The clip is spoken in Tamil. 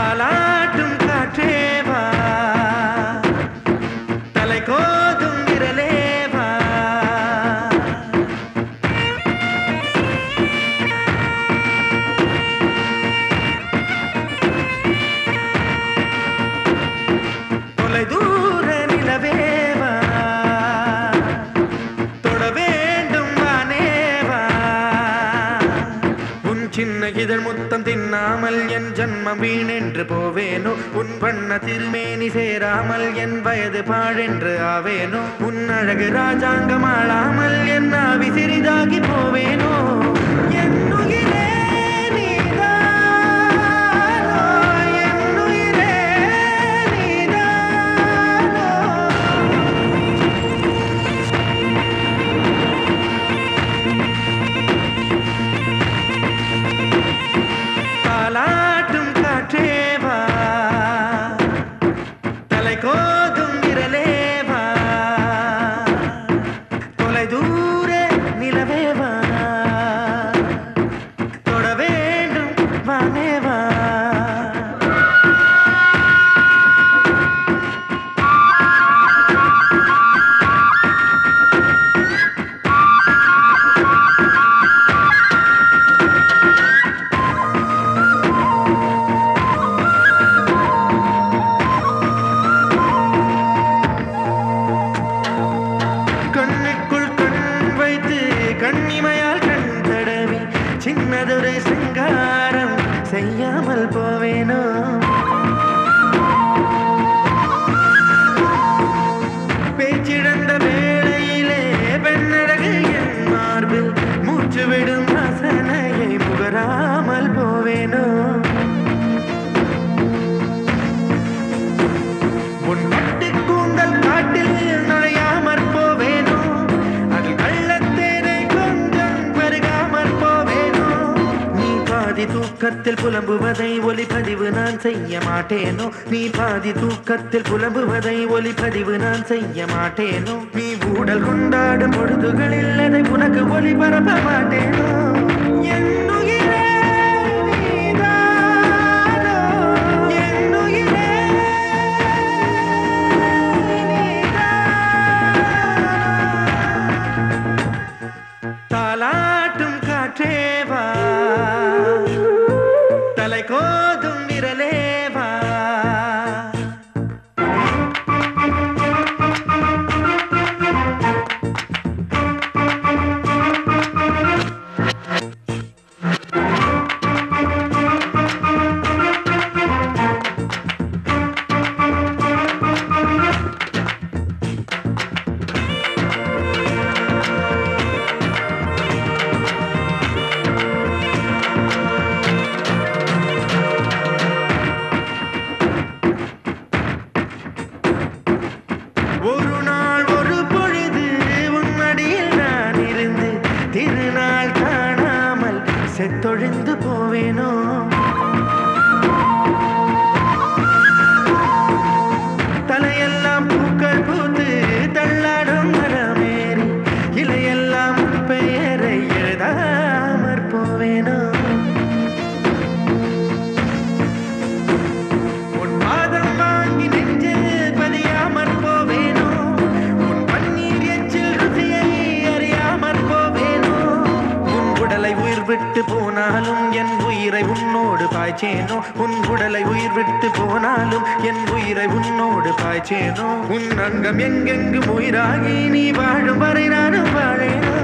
தாலாட்டும் காற்றேவா தலை கோதும் விரலேவா தொலை தூர நிலவேவா தொட வேண்டும் வானேவா உன் சின்ன இதழ் முத்தம் தின்னாமல் என் ஜன்மம் வீணென்று போவேனோ உன் வண்ண திருமேனி சேராமல் என் வயது பாழென்று ஆவேனோ உன் அழகு ராஜாங்கம் ஆளாமல் என் ஆவி சிறிதாகி போவேனோ என் உயிரே நீதானோ, என் உயிரே நீதானோ. தாலாட்டும் காற்றேவா தலை கோதும் விரலேவா தொலை தூர நிலவேவா தொட வேண்டும் வானேவா கண்ணுக்குள் கண் வைத்து கண்ணிமையால் கண் தடவி சின்னதொரு சிங்காரம் செய்யாமல் போவேனோ பேச்சிழந்த வேளையிலே பெண்ணழகு என் மார்பில் மூச்சு விடும் ரசனையை முகராமல் போவேனோ உன் பட்டு கூந்தல் காட்டில் நுழையாமற் போவேனோ அதில் கள்ளத்தேனை கொஞ்சம் பருகாமற் போவேனோ நீ பாதி தூக்கத்தில் புலம்புவதை ஒலிப்பதிவு நான் செய்ய மாட்டேனோ நீ பாதி தூக்கத்தில் புலம்புவதை ஒலிப்பதிவு நான் செய்ய மாட்டேனோ நீ ஊடல் கொண்டாடும் பொழுதுகளில் அதை உனக்கு ஒளிபரப்ப மாட்டேனோ என் உயிரே நீதானோ, என் உயிரே தாலாட்டும் காற்றேவா தலை கோதும் விரலேவா ஒரு நாள் ஒரு பொழுது உன்னடியில் நான் இருந்து திருநாள் காணாமல் செத்தொழிந்து போவேனோ தலையெல்லாம் பூக்கள் பூத்து தள்ளாடும் மரமேறி இலையெல்லாம் உன் பெயரை எழுதாமற் போவேனோ உன் பாதம் வாங்கி நெஞ்சில் பதியாமற் போவேனோ உன் பன்னீர் எச்சில் ருசியை அறியாமற் போவேனோ உன் உடலை உயிர் விட்டு போனாலும் என் உயிரை உன்னோடு பாய்ச்சேனோ உன் உடலை உயிர் விட்டு போனாலும் என் உயிரை உன்னோடு பாய்ச்சேனோ உன் அங்கம் எங்கெங்கும் உயிராகி நீ வாழும் வரை நானும் வாழேனோ